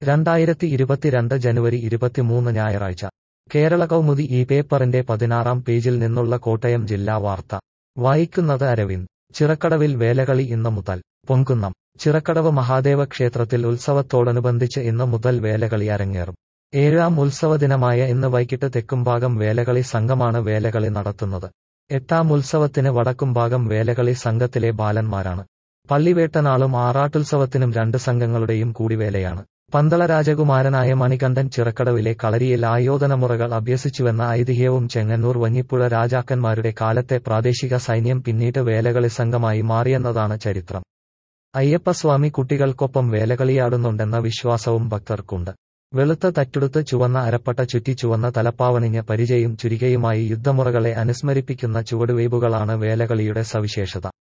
രണ്ടായിരത്തി ഇരുപത്തിരണ്ട് ജനുവരി ഇരുപത്തിമൂന്ന് ഞായറാഴ്ച കേരള കൗമുദി ഈ പേപ്പറിന്റെ പതിനാറാം പേജിൽ നിന്നുള്ള കോട്ടയം ജില്ലാ വാർത്ത വായിക്കുന്നത് അരവിന്ദ് ചിറക്കടവിൽ വേലകളി ഇന്ന് മുതൽ പൊൻകുന്നം ചിറക്കടവ് മഹാദേവ ക്ഷേത്രത്തിൽ ഉത്സവത്തോടനുബന്ധിച്ച് ഇന്ന് മുതൽ വേലകളി അരങ്ങേറും ഏഴാം ഉത്സവദിനമായ ഇന്ന് വൈകിട്ട് തെക്കുംഭാഗം വേലകളി സംഘമാണ് വേലകളി നടത്തുന്നത് എട്ടാം ഉത്സവത്തിന് വടക്കുംഭാഗം വേലകളി സംഘത്തിലെ ബാലന്മാരാണ് പള്ളിവേട്ടനാളും ആറാട്ടുത്സവത്തിനും രണ്ട് സംഘങ്ങളുടെയും കൂടിവേലയാണ് പന്തള രാജകുമാരനായ മണികണ്ഠൻ ചിറക്കടവിലെ കളരിയിൽ ആയോധനമുറകൾ അഭ്യസിച്ചുവെന്ന ഐതിഹ്യവും ചെങ്ങന്നൂർ വഞ്ഞിപ്പുഴ രാജാക്കന്മാരുടെ കാലത്തെ പ്രാദേശിക സൈന്യം പിന്നീട് വേലകളി സംഘമായി മാറിയെന്നതാണ് ചരിത്രം അയ്യപ്പസ്വാമി കുട്ടികൾക്കൊപ്പം വേലകളിയാടുന്നുണ്ടെന്ന വിശ്വാസവും ഭക്തർക്കുണ്ട് വെളുത്ത തറ്റുടുത്ത് ചുവന്ന അരപ്പട്ട ചുറ്റി ചുവന്ന തലപ്പാവണിഞ്ഞ പരിചയും ചുരികയുമായി യുദ്ധമുറകളെ അനുസ്മരിപ്പിക്കുന്ന ചുവടുവയ്പുകളാണ് വേലകളിയുടെ സവിശേഷത